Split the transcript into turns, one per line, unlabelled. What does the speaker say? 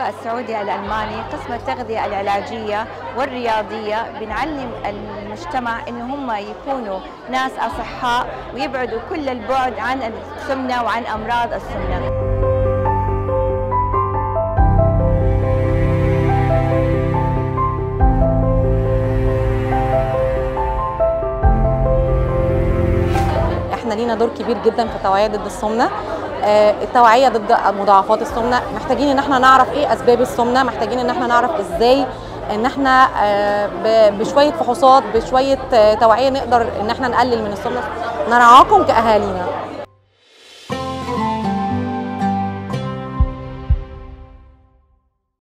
الدكتورة السعودي الألماني قسم التغذية العلاجية والرياضية بنعلم المجتمع إن هم يكونوا ناس أصحاء ويبعدوا كل البعد عن السمنة وعن أمراض السمنة
احنا لينا دور كبير جدا في التوعيه ضد السمنه آه، التوعيه ضد مضاعفات السمنه محتاجين ان احنا نعرف ايه اسباب السمنه محتاجين ان احنا نعرف ازاي ان احنا آه، ب- بشويه فحوصات بشويه آه، توعيه نقدر ان احنا نقلل من السمنه نرعاكم كاهالينا